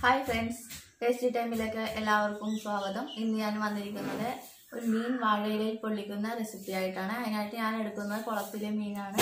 Hi friends tasty ടൈമിലേക്ക് എല്ലാവർക്കും സ്വാഗതം ഇന്ന് ഞാൻ വന്നിരിക്കുന്നത് ഒരു മീൻ വാഴയിലയിൽ പൊള്ളിക്കുന്ന റെസിപ്പി ആയിട്ടാണ് അതിനായിട്ട് ഞാൻ എടുക്കുന്നത് കുളത്തിലെ മീനാണ്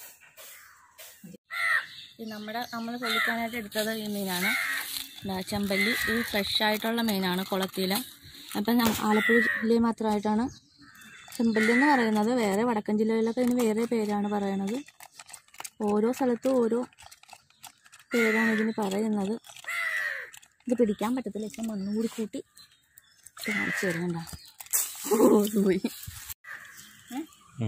ഇത് നമ്മുടെ നമ്മൾ പൊള്ളിക്കാനായിട്ട് എടുത്തത് ഈ മീനാണ് ദാ ചെമ്പല്ലി ഇത് ഫ്രഷ് ആയിട്ടുള്ള മീനാണ് കുളത്തില അപ്പം ഞാൻ ആലപ്പുഴ ജില്ലയിൽ മാത്രമായിട്ടാണ് ചെമ്പല്ലി എന്ന് പറയുന്നത് വേറെ വടക്കൻ ജില്ലകളിലൊക്കെ ഇതിന് വേറെ പേരാണ് പറയണത് ഓരോ സ്ഥലത്തും ഓരോ പേരാണ് ഇതിന് പറയുന്നത് ഇത് പിടിക്കാൻ പറ്റത്തില്ല ഇപ്പം മണ്ണും കൂടി കൂട്ടി കാണിച്ചു തരുന്നുണ്ട ഓ ഇത് പോയി ഏ?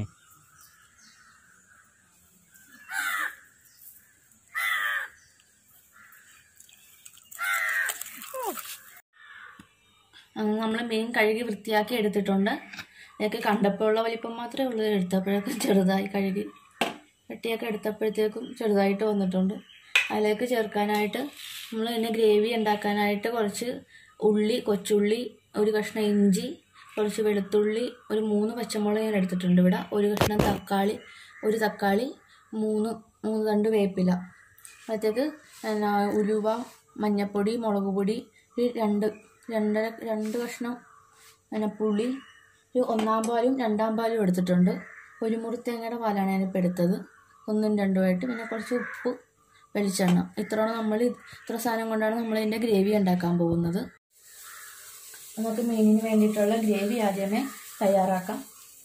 നമ്മൾ മീൻ കഴുകി വൃത്തിയാക്കി എടുത്തിട്ടുണ്ട് ഇതൊക്കെ കണ്ടപ്പോൾ ഉള്ള വലിപ്പം മാത്രമേ ഉള്ളൂ എടുത്തപ്പോഴേക്കും ചെറുതായി കഴുകി വെട്ടിയൊക്കെ എടുത്തപ്പോഴത്തേക്കും ചെറുതായിട്ട് വന്നിട്ടുണ്ട് അതിലേക്ക് ചേർക്കാനായിട്ട് നമ്മൾ ഇതിന് ഗ്രേവി ഉണ്ടാക്കാനായിട്ട് കുറച്ച് ഉള്ളി കൊച്ചുള്ളി ഒരു കഷ്ണം ഇഞ്ചി കുറച്ച് വെളുത്തുള്ളി ഒരു മൂന്ന് പച്ചമുളക് ഞാൻ എടുത്തിട്ടുണ്ട് ഇവിടെ ഒരു കഷ്ണം തക്കാളി ഒരു തക്കാളി മൂന്ന് മൂന്ന് തണ്ട് വേപ്പില അപ്പോഴത്തേക്ക് എന്നാ ഉലുവ മഞ്ഞൾപ്പൊടി മുളക് പൊടി ഒരു രണ്ട് രണ്ടര രണ്ട് കഷ്ണം പിന്നെ പുളി ഒരു ഒന്നാം പാലും രണ്ടാം പാലും എടുത്തിട്ടുണ്ട് ഒരു മുറി തേങ്ങയുടെ പാലാണ് ഞാനിപ്പോൾ എടുത്തത് ഒന്നും രണ്ടുമായിട്ട് പിന്നെ കുറച്ച് ഉപ്പ് വെളിച്ചെണ്ണ ഇത്രയാണ് നമ്മൾ ഇത്ര സാധനം കൊണ്ടാണ് നമ്മൾ ഇതിൻ്റെ ഗ്രേവി ഉണ്ടാക്കാൻ പോകുന്നത് നമുക്ക് മീനിന് വേണ്ടിയിട്ടുള്ള ഗ്രേവി ആദ്യമേ തയ്യാറാക്കാം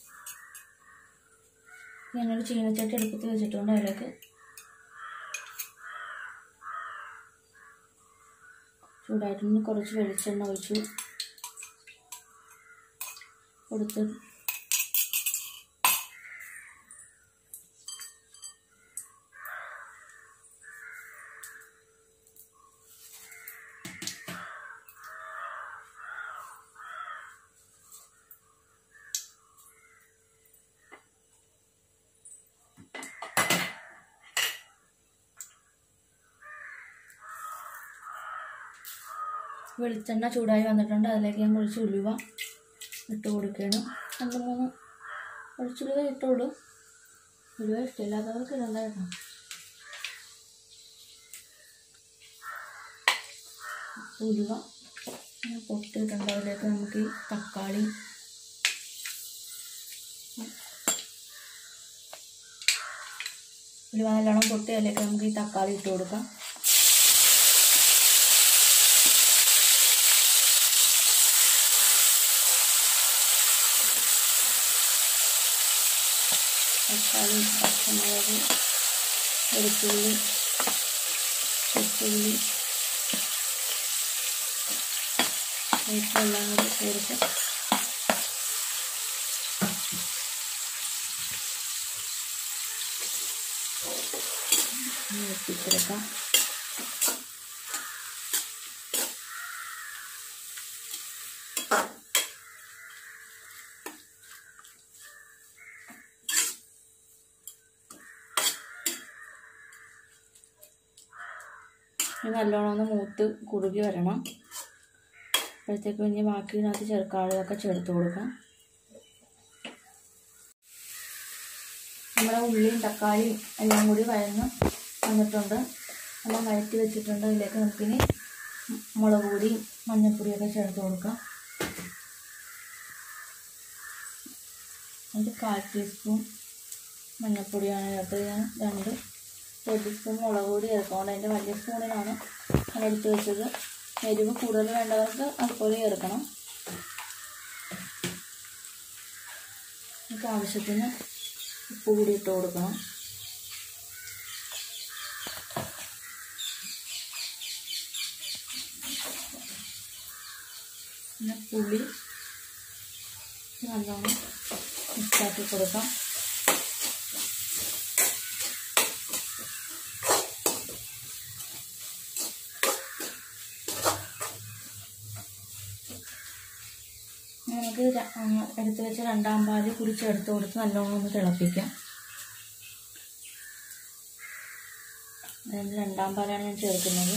ഞാനൊരു ചീനച്ചട്ടി എടുപ്പത്ത് വെച്ചിട്ടുണ്ട് അതിലേക്ക് ചൂടായിട്ടൊന്ന് കുറച്ച് വെളിച്ചെണ്ണ ഒഴിച്ചു കൊടുത്ത് വെളിച്ചെണ്ണ ചൂടായി വന്നിട്ടുണ്ട് അതിലേക്ക് ഞാൻ കുറച്ച് ഉലുവ ഇട്ട് കൊടുക്കുകയാണ് രണ്ട് മൂന്ന് കുറച്ചുലുവ ഇട്ടുള്ളൂ ഉലുവ ഇഷ്ടമില്ലാത്തവർക്ക് ഇടണ്ട കേട്ടോ ഉലുവ ഇങ്ങനെ പൊട്ടിയിട്ടുണ്ട് അതിലേക്ക് നമുക്ക് ഈ തക്കാളി ഉലുവ നല്ലോണം പൊട്ടി അതിലേക്ക് നമുക്ക് ഈ തക്കാളി ഇട്ട് കൊടുക്കാം തക്കാളി പച്ചമുളക് വെളുത്തുള്ളി കൊച്ചുള്ളി എല്ലാം കൂടി ചേർത്ത് വെപ്പിച്ചെടുക്കാം ഇത് നല്ലോണം ഒന്ന് മൂത്ത് കുറുകി വരണം അപ്പോഴത്തേക്കും ഇനി ബാക്കി ഇതിനകത്ത് ചേർക്കാനുള്ളതൊക്കെ ചേർത്ത് കൊടുക്കാം നമ്മുടെ ഉള്ളിയും തക്കാളിയും എല്ലാം കൂടി വഴന്ന് വന്നിട്ടുണ്ട് എല്ലാം വഴറ്റി വെച്ചിട്ടുണ്ട് അതിലേക്ക് നമുക്കിനി മുളക് പൊടി മഞ്ഞൾപ്പൊടിയൊക്കെ ചേർത്ത് കൊടുക്കാം ഒരു കാൽ ടീസ്പൂൺ മഞ്ഞൾപ്പൊടിയാണ് ചേർത്തത് ഞാൻ രണ്ട് ടേബിൾ സ്പൂൺ മുളക് പൊടി ചേർക്കണം അതിൻ്റെ വലിയ സ്പൂണിലാണ് ഞാൻ എടുത്ത് വെച്ചത് എരിവ് കൂടുതൽ വേണ്ടവർക്ക് അതുപോലെ ചേർക്കണം നമുക്ക് ആവശ്യത്തിന് ഉപ്പ് കൂടി ഇട്ട് കൊടുക്കണം പിന്നെ പുളി നല്ലോണം മിക്സാക്കി കൊടുക്കാം നമുക്ക് ര- ആ, എടുത്ത് വെച്ച രണ്ടാം പാല് കൂടി ചേർത്ത് കൊടുത്ത് നല്ലോണം ഒന്ന് തിളപ്പിക്കാം അതിന് രണ്ടാം പാലാണ് ഞാൻ ചേർക്കുന്നത്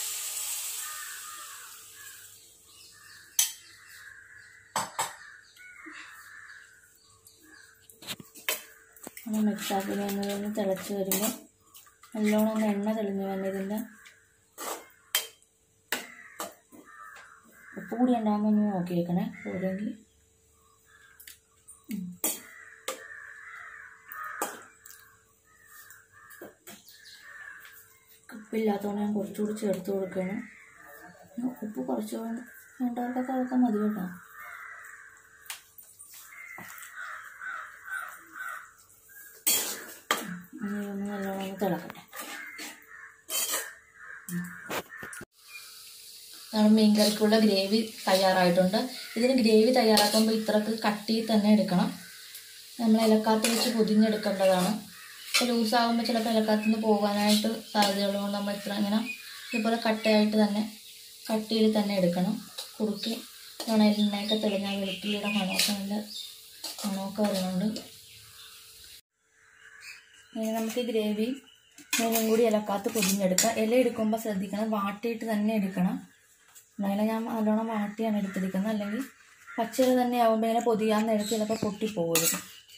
ഒന്ന് മിക്സാക്കി വന്നതൊന്ന് തിളച്ച് വരുമ്പോൾ നല്ലോണം ഒന്ന് എണ്ണ തെളിഞ്ഞ് വന്നതിൻ്റെ കൂടി ഉണ്ടാകുമെന്ന് നോക്കിയേക്കണേ പോരെങ്കിൽ ഉപ്പില്ലാത്തതുകൊണ്ട് ഞാൻ കുറച്ചുകൂടി ചേർത്ത് കൊടുക്കണം പിന്നെ ഉപ്പ് കുറച്ച് വേണ്ട- വേണ്ടവർക്കൊക്കെ അതൊക്കെ മതി കേട്ടോ ഇനി ഒന്ന് നല്ലോണം ഒന്ന് തിളക്കട്ടെ നമ്മുടെ മീൻകറിക്കുള്ള ഗ്രേവി തയ്യാറായിട്ടുണ്ട് ഇതിന് ഗ്രേവി തയ്യാറാക്കുമ്പോൾ ഇത്രക്ക് കട്ടിയിൽ തന്നെ എടുക്കണം നമ്മൾ ഇലക്കാത്ത് വെച്ച് പൊതിഞ്ഞെടുക്കേണ്ടതാണ് ഇപ്പോൾ ലൂസാകുമ്പോൾ ചിലപ്പോൾ ഇലക്കാത്തു നിന്ന് പോകാനായിട്ട് സാധ്യതയുള്ളതുകൊണ്ട് നമ്മൾ ഇത്ര ഇങ്ങനെ ഇതുപോലെ കട്ടയായിട്ട് തന്നെ കട്ടിയിൽ തന്നെ എടുക്കണം കുറുക്കി വേണം എണ്ണയൊക്കെ തെളിഞ്ഞാൽ വെളുത്തുള്ളിയുടെ മണമൊക്കെ നല്ല മണമൊക്കെ വരുന്നുണ്ട് ഇനി നമുക്ക് ഗ്രേവി മൂന്നും കൂടി ഇലക്കാത്ത് പൊതിഞ്ഞെടുക്കാം ഇല എടുക്കുമ്പോൾ ശ്രദ്ധിക്കണം വാട്ടിയിട്ട് തന്നെ എടുക്കണം എന്നാലും ഞാൻ നല്ലോണം വാട്ടിയാണ് എടുത്തിരിക്കുന്നത് അല്ലെങ്കിൽ പച്ചില തന്നെ ആകുമ്പോൾ ഇങ്ങനെ പൊതിയാൻ നേരത്ത് ചിലപ്പോൾ പൊട്ടിപ്പോകും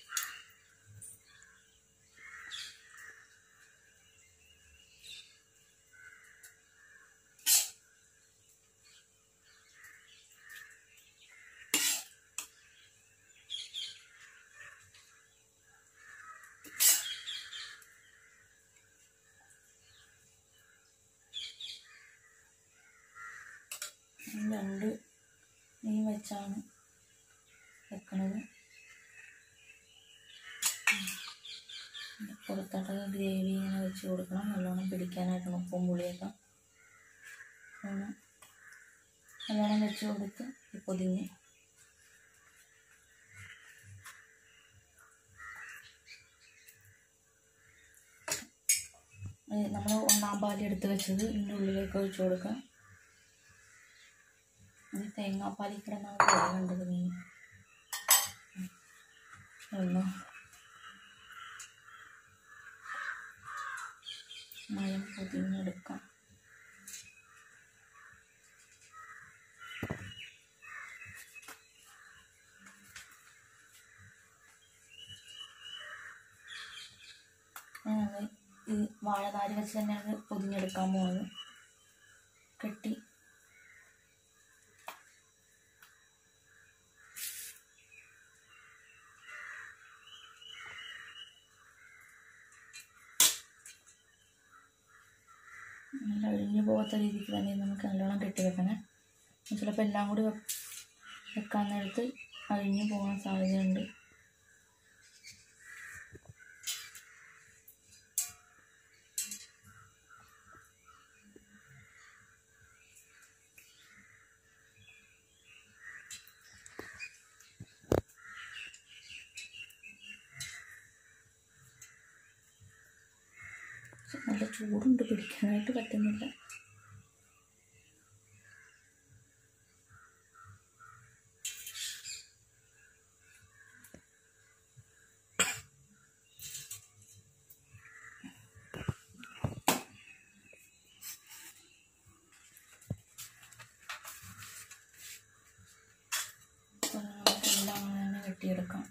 രണ്ട് മീൻ വെച്ചാണ് വെക്കണത് പുറത്തോട്ട് ഗ്രേവി ഇങ്ങനെ വെച്ച് കൊടുക്കണം നല്ലോണം പിടിക്കാനായിട്ട് ഉപ്പും പുളിയൊക്കെ അങ്ങനെ നല്ലോണം വെച്ച് കൊടുത്ത് ഈ പൊതിഞ്ഞ് നമ്മൾ ഒന്നാം പാല് എടുത്ത് വെച്ചത് ഇതിൻ്റെ ഉള്ളിലേക്ക് ഒഴിച്ച് കൊടുക്കാം ഇത് തേങ്ങാപ്പാലിൽ കിടന്നാണ് വേണ്ടത് മീൻ വെള്ളം മയം പൊതിഞ്ഞെടുക്കാം അങ്ങനെ ഈ വാഴനാര് വെച്ച് തന്നെയാണ് പൊതിഞ്ഞെടുക്കാൻ പോകുന്നത് കെട്ടി നല്ല അഴിഞ്ഞു പോകാത്ത രീതിക്ക് തന്നെ നമുക്ക് നല്ലോണം കെട്ടി വെക്കണേ ചിലപ്പോൾ എല്ലാം കൂടി വെ- വെക്കാൻ നേരത്ത് അഴിഞ്ഞു പോകാൻ സാധ്യതയുണ്ട് നല്ല ചൂടുണ്ട് പിടിക്കാനായിട്ട് പറ്റുന്നില്ല അപ്പോൾ നമുക്കെല്ലാം അങ്ങനെ വെട്ടിയെടുക്കാം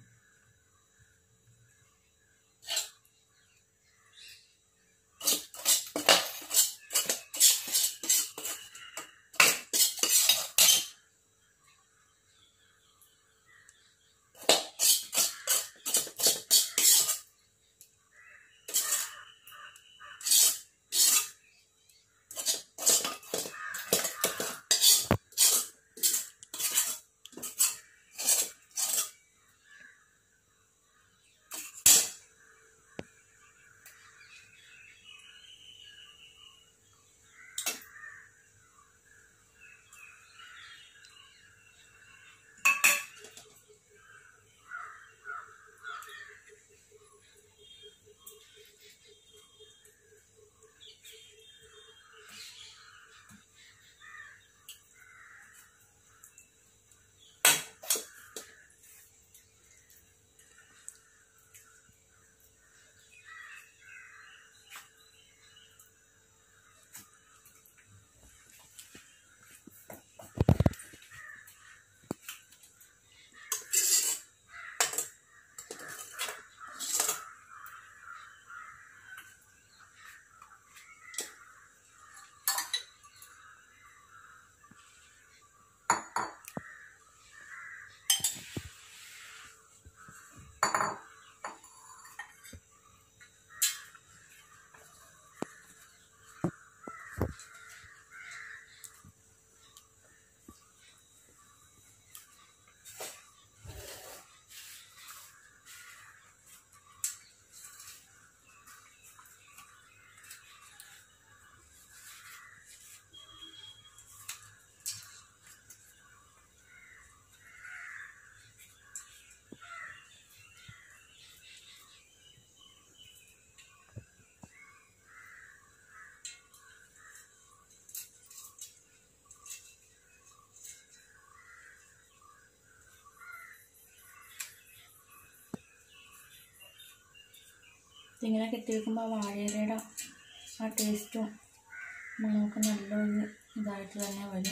ഇതിങ്ങനെ കെട്ടി വെക്കുമ്പോൾ ആ വാഴയിലയുടെ ആ ടേസ്റ്റും നമുക്ക് നല്ലൊരു ഇതായിട്ട് തന്നെ വരും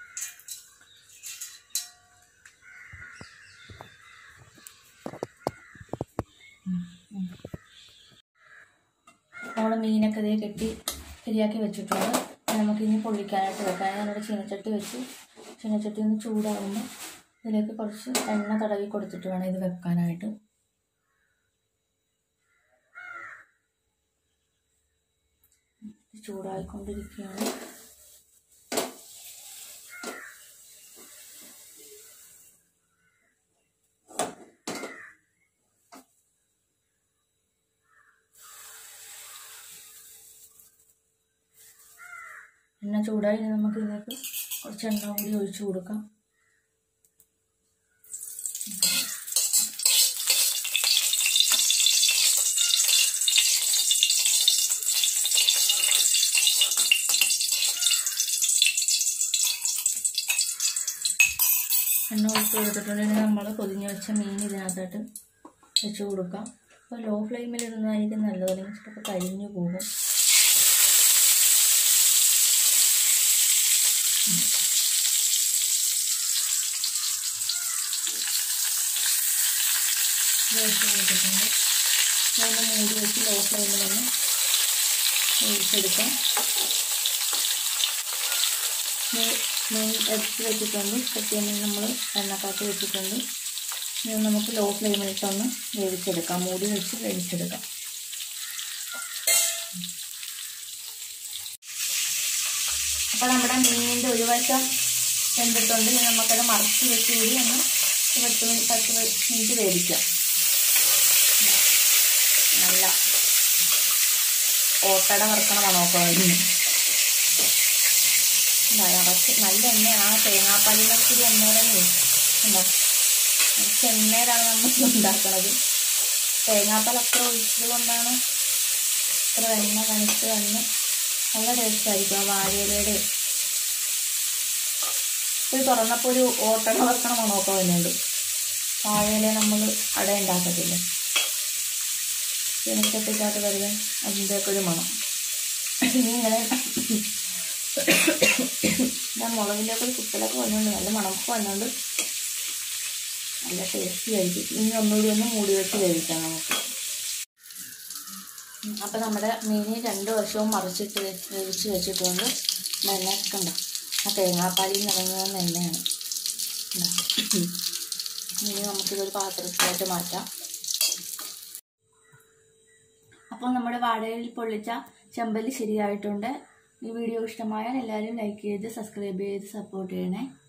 നമ്മൾ മീനൊക്കെ ഇതേ കെട്ടി ശരിയാക്കി വെച്ചിട്ടുണ്ട് ഇനി നമുക്കിനി പൊള്ളിക്കാനായിട്ട് വെക്കാം ഞാനിവിടെ ചീനച്ചട്ടി വെച്ച് ചീനച്ചട്ടി ഒന്ന് ചൂടാകുമ്പോൾ ഇതിലേക്ക് കുറച്ച് എണ്ണ തടവി കൊടുത്തിട്ട് വേണം ഇത് വെക്കാനായിട്ട് ഇത് ചൂടായിക്കൊണ്ടിരിക്കുകയാണ് എണ്ണ ചൂടായി ഇനി നമുക്ക് ഇതിലേക്ക് കുറച്ച് എണ്ണ കൂടി ഒഴിച്ചു കൊടുക്കാം എണ്ണ ഒഴിച്ച് കൊടുത്തിട്ടുണ്ടെങ്കിൽ നമ്മൾ പൊതിഞ്ഞ് വെച്ച മീൻ ഇതിനകത്തോട്ട് വെച്ച് കൊടുക്കാം അപ്പോൾ ലോ ഫ്ലെയിമിൽ ഇടുന്നതായിരിക്കും നല്ലത് അല്ലെങ്കിൽ ചിലപ്പോൾ കരിഞ്ഞു പോകും വെച്ച് കൊടുത്തിട്ടുണ്ട് ഞാൻ മൂടി വെച്ച് ലോ ഫ്ലെയിമിൽ ഒന്ന് ഒഴിച്ചെടുക്കാം മീൻ മീൻ എടുത്ത് വെച്ചിട്ടുണ്ട് കെട്ടിയ മീൻ നമ്മൾ എണ്ണക്കകത്ത് വെച്ചിട്ടുണ്ട് ഇനി നമുക്ക് ലോ ഫ്ലെയിമിലിട്ടൊന്ന് വേവിച്ചെടുക്കാം മൂടി വെച്ച് വേവിച്ചെടുക്കാം അപ്പോൾ നമ്മുടെ മീനിൻ്റെ ഒരു വശം വെന്തിട്ടുണ്ട് ഇനി നമുക്കത് മറച്ച് വെച്ച് കൂടി ഒന്ന് പത്ത് മിനിറ്റ് പത്ത് മിനിറ്റ് വേവിക്കാം നല്ല ഓട്ടട വറുക്കണ മണമൊക്കെ വരുന്നു എന്താ ഇറച്ചി നല്ല എണ്ണയാണ് ആ തേങ്ങാപ്പാലിനൊക്കെ കൂടി എണ്ണയുടെ എന്താ കുറച്ച് എണ്ണയിലാണ് നമ്മൾ ഉണ്ടാക്കണത് തേങ്ങാപ്പാൽ അത്ര ഒഴിച്ചത് കൊണ്ടാണ് ഇത്ര എണ്ണ കണിച്ച് വന്ന് നല്ല ടേസ്റ്റ് ആയിരിക്കും ആ വാഴയിലയുടെ ഇത് തുറന്നപ്പോൾ ഒരു ഓട്ടട വറക്കണ മണമൊക്കെ വരുന്നുണ്ട് വാഴയില നമ്മൾ അട ഉണ്ടാക്കത്തില്ല ചീനച്ചട്ടിക്കകത്ത് വരുന്ന അതിൻ്റെയൊക്കെ ഒരു മണം ഇനി ഇങ്ങനെ ഞാൻ മുളകിൻ്റെ ഒക്കെ ഒരു കുത്തലൊക്കെ വന്നുകൊണ്ട് നല്ല മണമൊക്കെ വന്നുകൊണ്ട് നല്ല ടേസ്റ്റി ആയിരിക്കും ഇനി ഒന്നുകൂടി ഒന്ന് മൂടി വെച്ച് വേവിക്കാം നമുക്ക് അപ്പം നമ്മുടെ മീൻ രണ്ട് വശവും മറിച്ചിട്ട് വെ- വേവിച്ച് വെച്ചിട്ടുണ്ട് എണ്ണയൊക്കെ ഉണ്ടോ ആ തേങ്ങാപ്പാലിൽ നിന്ന് ഇറങ്ങുന്ന എണ്ണയാണ് ഉണ്ടോ? ഇനി നമുക്കിതൊരു പാത്രത്തിലായിട്ട് മാറ്റാം അപ്പോൾ നമ്മുടെ വാഴയിൽ പൊള്ളിച്ച ചെമ്പല്ലി ശരിയായിട്ടുണ്ട് ഈ വീഡിയോ ഇഷ്ടമായാൽ എല്ലാവരും ലൈക്ക് ചെയ്ത് സബ്സ്ക്രൈബ് ചെയ്ത് സപ്പോർട്ട് ചെയ്യണേ